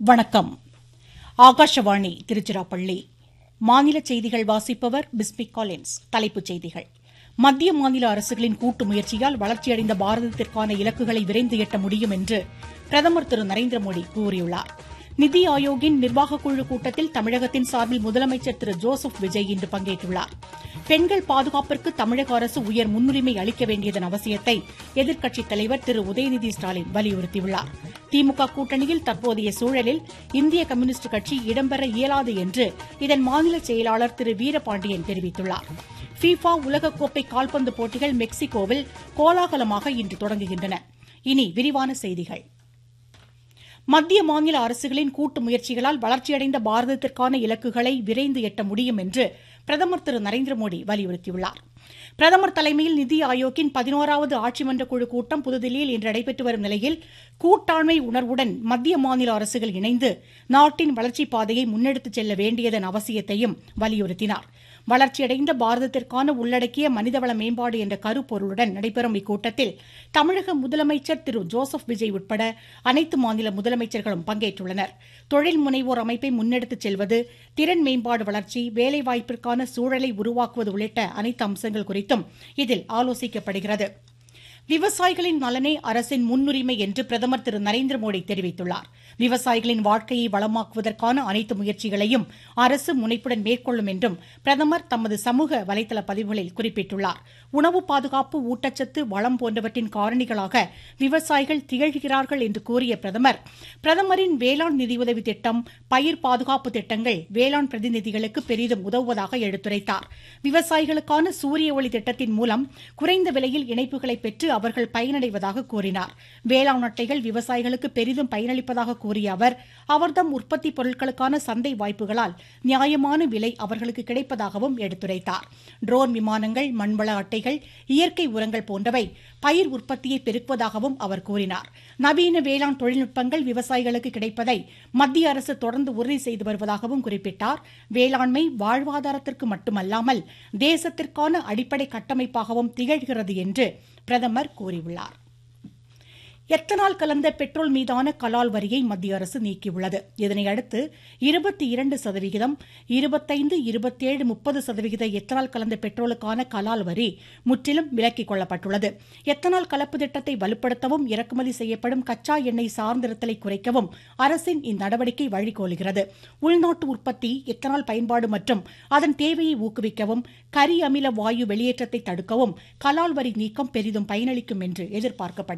வணக்கம் ஆகாஷவாணி திருச்சிராப்பள்ளி மாநில செய்திகள் வாசிப்பவர் பிஸ்மிக் காலின்ஸ் தலைப்புச் செய்திகள் மத்திய மாநில அரசுகளின் கூட்டு முயற்சியால் வளர்ச்சியடைந்த பாரதத்திற்கான இலக்குகளை விரைந்து எட்ட முடியும் என்று பிரதமர் திரு நரேந்திர மோடி கூறியுள்ளார் நிதி ஆயோக்கின் நிர்வாகக் குழு கூட்டத்தில் தமிழகத்தின் சார்பில் முதலமைச்சர் திரு ஜோசப் விஜய் இன்று பங்கேற்றுள்ளார் பெண்கள் பாதுகாப்பிற்கு தமிழக அரசு உயர் முன்னுரிமை அளிக்க வேண்டியதன் அவசியத்தை எதிர்க்கட்சித் தலைவர் திரு உதயநிதி ஸ்டாலின் வலியுறுத்தியுள்ளார் திமுக கூட்டணியில் தற்போதைய சூழலில் இந்திய கம்யூனிஸ்ட் கட்சி இடம்பெற இயலாது என்று இதன் மாநில செயலாளர் திரு வீரபாண்டியன் தெரிவித்துள்ளார் ஃபீஃபா உலகக்கோப்பை கால்பந்து போட்டிகள் மெக்சிகோவில் கோலாகலமாக இன்று தொடங்குகின்றன இனி விரிவான செய்திகள் மத்திய மாநில அரசுகளின் கூட்டு முயற்சிகளால் வளர்ச்சியடைந்த பாரதத்திற்கான இலக்குகளை விரைந்து எட்ட முடியும் என்று பிரதமர் திரு நரேந்திர மோடி வலியுறுத்தியுள்ளார் பிரதமர் தலைமையில் நிதி ஆயோக்கின் பதினோராவது ஆட்சிமன்ற குழு கூட்டம் புதுதில்லியில் இன்று நடைபெற்று வரும் நிலையில் கூட்டாண்மை உணர்வுடன் மத்திய மாநில அரசுகள் இணைந்து நாட்டின் வளர்ச்சிப் பாதையை முன்னெடுத்துச் செல்ல வேண்டியதன் அவசியத்தையும் வலியுறுத்தினார் வளர்ச்சியடைந்த பாரதத்திற்கான உள்ளடக்கிய மனிதவள மேம்பாடு என்ற கருப்பொருளுடன் நடைபெறும் இக்கூட்டத்தில் தமிழக முதலமைச்சர் திரு ஜோசப் விஜய் உட்பட அனைத்து மாநில முதலமைச்சர்களும் பங்கேற்றுள்ளனர் தொழில் முனைவோர் அமைப்பை முன்னெடுத்துச் செல்வது திறன் மேம்பாடு வளர்ச்சி வேலைவாய்ப்பிற்கான சூழலை உருவாக்குவது உள்ளிட்ட அனைத்து அம்சங்கள் குறித்தும் இதில் ஆலோசிக்கப்படுகிறது விவசாயிகளின் நலனே அரசின் முன்னுரிமை என்று பிரதமர் திரு நரேந்திர மோடி தெரிவித்துள்ளார் விவசாயிகளின் வாழ்க்கையை வளமாக்குவதற்கான அனைத்து முயற்சிகளையும் அரசு முனைப்புடன் மேற்கொள்ளும் என்றும் பிரதமர் தமது சமூக வலைதள பதிவுகளில் குறிப்பிட்டுள்ளார் உணவு பாதுகாப்பு ஊட்டச்சத்து வளம் போன்றவற்றின் காரணிகளாக விவசாயிகள் திகழ்கிறார்கள் என்று கூறிய பிரதமர் பிரதமரின் வேளாண் நிதியுதவி திட்டம் பயிர் பாதுகாப்பு திட்டங்கள் வேளாண் பிரதிநிதிகளுக்கு பெரிதும் உதவுவதாக எடுத்துரைத்தார் விவசாயிகளுக்கான சூரிய ஒளி திட்டத்தின் மூலம் குறைந்த விலையில் இணைப்புகளை பெற்று அவர்கள் பயனடைவதாக கூறினார் வேளாண் அட்டைகள் விவசாயிகளுக்கு பெரிதும் பயனளிப்பதாக கூறிய அவர் அவர்தம் உற்பத்தி பொருட்களுக்கான சந்தை வாய்ப்புகளால் நியாயமான விலை அவர்களுக்கு கிடைப்பதாகவும் எடுத்துரைத்தார் ட்ரோன் விமானங்கள் மண்வள அட்டைகள் இயற்கை உரங்கள் போன்றவை பயிர் உற்பத்தியை பெருக்குவதாகவும் அவர் கூறினார் நவீன வேளாண் தொழில்நுட்பங்கள் விவசாயிகளுக்கு கிடைப்பதை மத்திய அரசு தொடர்ந்து உறுதி செய்து வருவதாகவும் குறிப்பிட்டார் வேளாண்மை வாழ்வாதாரத்திற்கு மட்டுமல்லாமல் தேசத்திற்கான அடிப்படை கட்டமைப்பாகவும் திகழ்கிறது என்று பிரதமர் கூறியுள்ளார் எத்தனால் கலந்த பெட்ரோல் மீதான கலால் வரியை மத்திய அரசு நீக்கியுள்ளது இதனையடுத்து இருபத்தி இரண்டு சதவிகிதம் இருபத்தைந்து இருபத்தேழு முப்பது சதவிகித எத்தனால் கலந்த பெட்ரோலுக்கான கலால் வரி முற்றிலும் விலக்கிக் கொள்ளப்பட்டுள்ளது எத்தனால் கலப்பு திட்டத்தை வலுப்படுத்தவும் இறக்குமதி செய்யப்படும் கச்சா எண்ணெய் சார்ந்திருத்தலை குறைக்கவும் அரசின் இந்நடவடிக்கை வழிகோலுகிறது உள்நாட்டு உற்பத்தி எத்தனால் பயன்பாடு மற்றும் அதன் தேவையை ஊக்குவிக்கவும் கரி அமில வாயு வெளியேற்றத்தை தடுக்கவும் கலால் வரி நீக்கம் பெரிதும் பயனளிக்கும் என்று எதிர்பார்க்கப்படுகிறது